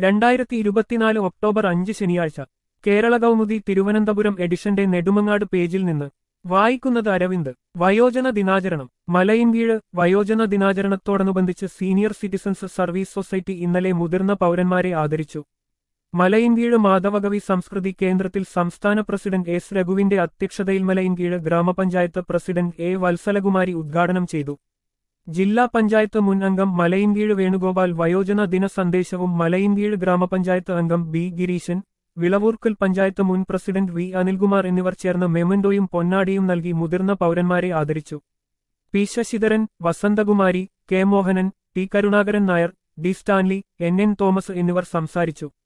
രണ്ടായിരത്തി ഇരുപത്തിനാല് ഒക്ടോബർ അഞ്ച് ശനിയാഴ്ച കേരള കൗമുദി തിരുവനന്തപുരം എഡിഷന്റെ നെടുമങ്ങാട് പേജിൽ നിന്ന് വായിക്കുന്നത് അരവിന്ദ് വയോജന ദിനാചരണം മലയിൻകീഴ് വയോജന ദിനാചരണത്തോടനുബന്ധിച്ച് സീനിയർ സിറ്റിസൺസ് സർവീസ് സൊസൈറ്റി ഇന്നലെ മുതിർന്ന പൗരന്മാരെ ആദരിച്ചു മലയിൻകീഴ് മാധവകവി സംസ്കൃതി കേന്ദ്രത്തിൽ സംസ്ഥാന പ്രസിഡന്റ് എസ് രഘുവിന്റെ അധ്യക്ഷതയിൽ മലയിൻകീഴ് ഗ്രാമപഞ്ചായത്ത് പ്രസിഡന്റ് എ വത്സലകുമാരി ഉദ്ഘാടനം ചെയ്തു ജില്ലാ പഞ്ചായത്ത് മുൻ അംഗം മലയിൻകീഴ് വേണുഗോപാൽ വയോജന ദിന സന്ദേശവും മലയിൻകീഴ് ഗ്രാമപഞ്ചായത്ത് അംഗം ബി ഗിരീശൻ വിളവൂർക്കൽ പഞ്ചായത്ത് മുൻ പ്രസിഡന്റ് വി അനിൽകുമാർ എന്നിവർ ചേർന്ന് മെമന്റോയും പൊന്നാടിയും നൽകി മുതിർന്ന പൗരന്മാരെ ആദരിച്ചു P Sasidharan Vasanthakumari K Mohanan T Karunakaran Nair D Stanley N N Thomas എന്നിവർ സംസാരിച്ചു